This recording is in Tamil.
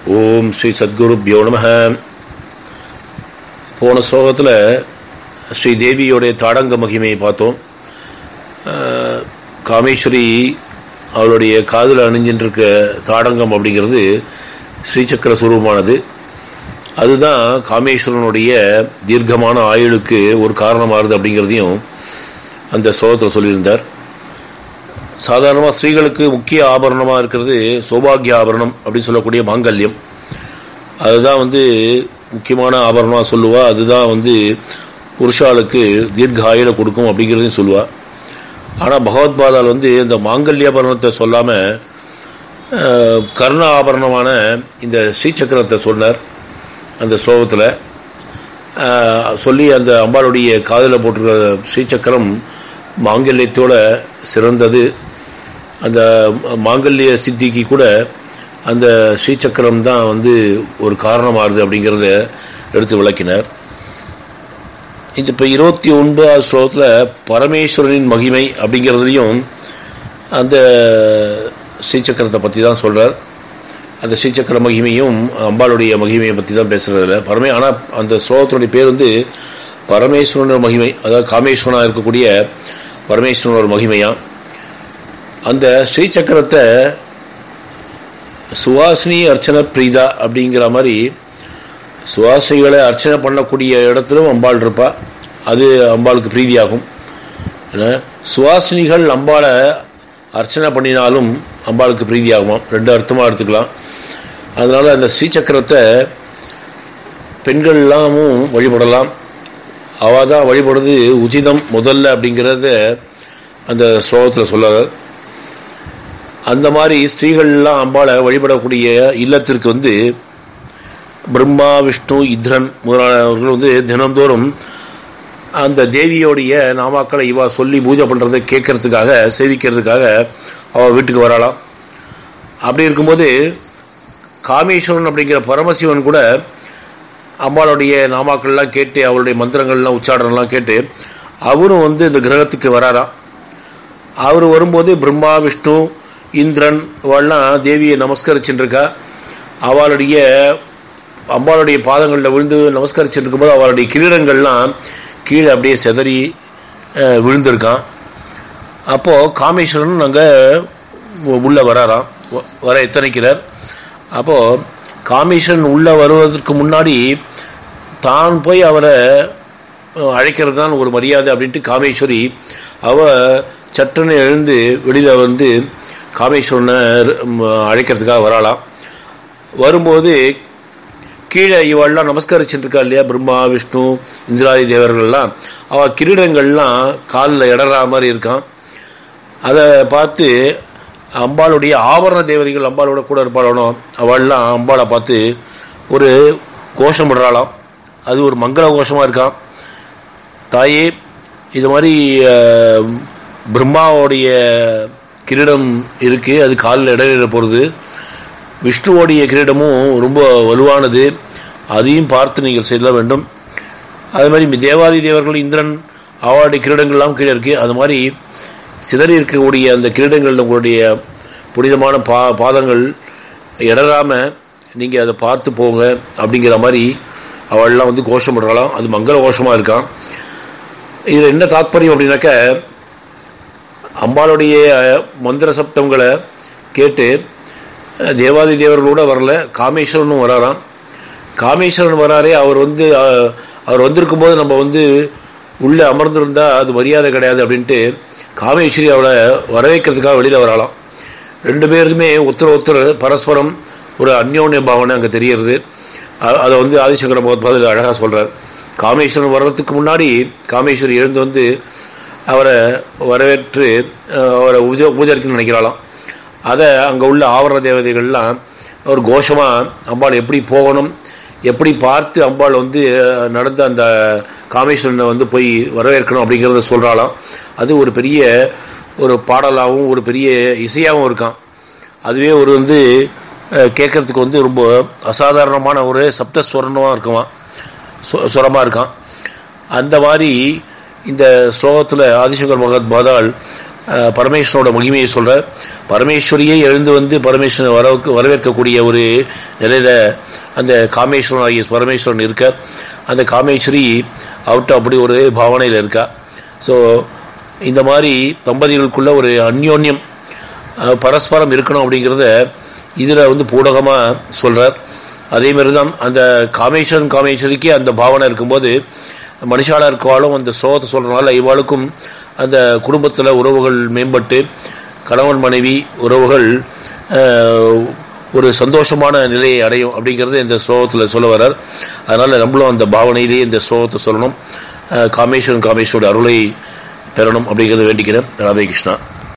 ஓம் ஸ்ரீ சத்குருப்யோ நம போன ஸ்லோகத்தில் ஸ்ரீ தேவியோடைய தாடங்க மகிமையை பார்த்தோம் அஹ், காமேஸ்வரி அவளுடைய காதில் அணிஞ்சின்றிருக்க தாடங்கம் அப்படிங்கிறது ஸ்ரீசக்கர சுரூபமானது அதுதான் காமேஸ்வரனுடைய தீர்க்கமான ஆயுளுக்கு ஒரு காரணமாகுது அப்படிங்கிறதையும் அந்த ஸ்லோகத்தில் சொல்லியிருந்தார் சாதாரணமாக ஸ்திரீகளுக்கு முக்கிய ஆபரணமாக இருக்கிறது சௌபாகிய ஆபரணம் அப்படின்னு சொல்லக்கூடிய மாங்கல்யம் அதுதான் வந்து முக்கியமான ஆபரணமாக சொல்லுவா அதுதான் வந்து புருஷாளுக்கு தீர்க்க ஆயுளை கொடுக்கும் அப்படிங்கிறதையும் சொல்லுவா ஆனால் பகவத்பாதால் வந்து இந்த மாங்கல்யாபரணத்தை சொல்லாமல் கர்ண ஆபரணமான இந்த ஸ்ரீசக்கரத்தை சொன்னார் அந்த ஸ்லோகத்தில் சொல்லி அந்த அம்பாளுடைய காதில் போட்டிருக்கிற ஸ்ரீசக்கரம் மாங்கல்யத்தோட சிறந்தது அந்த மாங்கல்ய சித்திக்கு கூட அந்த ஸ்ரீசக்கரம் தான் வந்து ஒரு காரணமாகுது அப்படிங்கிறத எடுத்து விளக்கினார் இந்த இப்போ இருபத்தி ஒன்பதாவது ஸ்லோகத்தில் பரமேஸ்வரனின் மகிமை அப்படிங்கிறதுலையும் அந்த ஸ்ரீசக்கரத்தை பற்றி தான் சொல்கிறார் அந்த ஸ்ரீசக்கர மகிமையும் அம்பாளுடைய மகிமையை பற்றி தான் பேசுகிறதில்ல பரமே ஆனால் அந்த ஸ்லோகத்தினுடைய பேர் வந்து பரமேஸ்வரனோட மகிமை அதாவது காமேஸ்வரனாக இருக்கக்கூடிய பரமேஸ்வரனோட மகிமையாம் அந்த ஸ்ரீசக்கரத்தை சுவாசினி அர்ச்சனை பிரீதா அப்படிங்கிற மாதிரி சுவாசிகளை அர்ச்சனை பண்ணக்கூடிய இடத்திலும் அம்பாள் இருப்பா அது அம்பாளுக்கு பிரீதியாகும் ஏன்னா, சுவாசினிகள் அம்பாளை அர்ச்சனை பண்ணினாலும் அம்பாளுக்கு பிரீதியாகுமாம் ரெண்டு அர்த்தமாக எடுத்துக்கலாம் அதனால் அந்த ஸ்ரீசக்கரத்தை பெண்கள் எல்லாமும் வழிபடலாம் அவள் தான் வழிபடுறது உச்சிதம் முதல்ல அப்படிங்கிறத அந்த ஸ்லோகத்தில் சொல்லுறார் அந்த மாதிரி ஸ்திரீகள்லாம் அம்பாளை வழிபடக்கூடிய இல்லத்திற்கு வந்து பிரம்மா விஷ்ணு இந்திரன் முதலானவர்கள் வந்து தினந்தோறும் அந்த தேவியோடைய நாமாக்களை இவா சொல்லி பூஜை பண்ணுறதை கேட்கறதுக்காக சேவிக்கிறதுக்காக அவள் வீட்டுக்கு வரலாம் அப்படி இருக்கும்போது காமேஸ்வரன் அப்படிங்கிற பரமசிவன் கூட அம்பாளுடைய நாமாக்கள்லாம் கேட்டு அவளுடைய மந்திரங்கள்லாம் உச்சாடனம்லாம் கேட்டு அவரும் வந்து இந்த கிரகத்துக்கு வராராம் அவர் வரும்போது பிரம்மா விஷ்ணு இந்திரன் இவெல்லாம் தேவியை நமஸ்கரிச்சுட்டு இருக்கா அவளுடைய அம்பாளுடைய பாதங்களில் விழுந்து நமஸ்கரிச்சுட்டு இருக்கும்போது அவளுடைய கிரீடங்கள்லாம் கீழே அப்படியே செதறி அஹ், விழுந்திருக்கான் அப்போது காமேஸ்வரன் அங்கே உள்ளே வராராம் வ- வர எத்தனைக்கிறார் அப்போது காமேஸ்வரன் உள்ளே வருவதற்கு முன்னாடி தான் போய் அவரை அஹ், அழைக்கிறது தான் ஒரு மரியாதை அப்படின்ட்டு காமேஸ்வரி அவ சட்டுன்னு எழுந்து வெளியில் வந்து காமேஸ்வரனை ம், அழைக்கிறதுக்காக வரலாம் வரும்போது கீழே இவெல்லாம் நமஸ்கரிச்சுட்டு இருக்கா இல்லையா பிரம்மா விஷ்ணு இந்திராதி தேவர்கள்லாம் அவள் கிரீடங்கள்லாம் காலில் இடறா மாதிரி இருக்கான் அதை பார்த்து அம்பாளுடைய ஆபரண தேவதைகள் அம்பாளோட கூட இருப்பாளோ அவள்லாம் அம்பாளை பார்த்து ஒரு கோஷம் விடுறாளாம் அது ஒரு மங்கள கோஷமாக இருக்கான் தாயே இது மாதிரி அஹ், பிரம்மாவோடைய கிரீடம் இருக்குது அது காலில் இடையில போகிறது விஷ்ணுவோடைய கிரீடமும் ரொம்ப வலுவானது அதையும் பார்த்து நீங்கள் செல்ல வேண்டும் அது மாதிரி தேவாதி தேவர்கள் இந்திரன் அவருடைய கிரீடங்கள்லாம் கீழே இருக்குது அது மாதிரி சிதறி இருக்கக்கூடிய அந்த கிரீடங்கள் உங்களுடைய புனிதமான பா பாதங்கள் இடராமல் நீங்கள் அதை பார்த்து போங்க அப்படிங்கிற மாதிரி அவள்லாம் வந்து கோஷம் விடுறாளாம் அது மங்கள கோஷமாக இருக்கான் இதில் என்ன தாத்பரியம் அப்படின்னாக்க அம்பாளுடைய மந்திர சப்தங்களை கேட்டு அஹ், தேவாதி தேவர்களோட வரல காமேஸ்வரனும் வராராம் காமேஸ்வரன் வராரே அவர் வந்து அஹ், அவர் வந்திருக்கும் போது நம்ம வந்து உள்ளே அமர்ந்திருந்தா அது மரியாதை கிடையாது அப்படின்ட்டு காமேஸ்வரி அவளை வரவேற்கிறதுக்காக வெளியில் வரலாம் ரெண்டு பேருக்குமே ஒருத்தர் ஒருத்தர் பரஸ்பரம் ஒரு அந்யோன்ய பாவனை அங்கே தெரியறது அ- அதை வந்து ஆதிசங்கர பகவத்பாதில் அழகாக சொல்கிறார் காமேஸ்வரன் வர்றதுக்கு முன்னாடி காமேஸ்வரி எழுந்து வந்து அவரை வரவேற்று அஹ், அவரை பூஜை பூஜரிக்கணும்னு நினைக்கிறாளாம் அதை அங்கே உள்ள ஆவரண தேவதைகள்லாம் ஒரு கோஷமாக அம்பாள் எப்படி போகணும் எப்படி பார்த்து அம்பாள் வந்து அஹ், நடந்த அந்த காமேஸ்வரனை வந்து போய் வரவேற்கணும் அப்படிங்கிறத சொல்கிறாளாம் அது ஒரு பெரிய ஒரு பாடலாகவும் ஒரு பெரிய இசையாகவும் இருக்கான் அதுவே ஒரு வந்து கேட்கறதுக்கு வந்து ரொம்ப அசாதாரணமான ஒரு சப்த ஸ்வரணமாக இருக்குமா சுரமாக இருக்கான் அந்த மாதிரி இந்த ஸ்லோகத்தில் ஆதிசங்கர் பகவத் பாதால் அஹ், பரமேஸ்வரனோட மகிமையை சொல்கிறார் பரமேஸ்வரியே எழுந்து வந்து பரமேஸ்வரன் வர வரவேற்கக்கூடிய ஒரு நிலையில் அந்த காமேஸ்வரன் ஆகிய பரமேஸ்வரன் இருக்கார் அந்த காமேஸ்வரி அவர்கிட்ட அப்படி ஒரு பாவனையில் இருக்கா ஸோ இந்த மாதிரி தம்பதிகளுக்குள்ள ஒரு அந்யோன்யம் அஹ், பரஸ்பரம் இருக்கணும் அப்படிங்கிறத இதில் வந்து பூடகமாக சொல்கிறார் அதே மாதிரி தான் அந்த காமேஸ்வரன் காமேஸ்வரிக்கு அந்த பாவனை இருக்கும்போது மனுஷாலாக இருக்கவாளும் அந்த ஸ்லோகத்தை சொல்கிறனால இவாளுக்கும் அந்த குடும்பத்தில் உறவுகள் மேம்பட்டு கணவன் மனைவி உறவுகள் அஹ், ஒரு சந்தோஷமான நிலையை அடையும் அப்படிங்கிறது இந்த ஸ்லோகத்தில் சொல்ல வர்றார் அதனால் நம்மளும் அந்த பாவனையிலேயே இந்த ஸ்லோகத்தை சொல்லணும் அஹ், காமேஸ்வரன் காமேஸ்வரோட அருளை பெறணும் அப்படிங்கிறத வேண்டிக்கிறேன் ராதே கிருஷ்ணா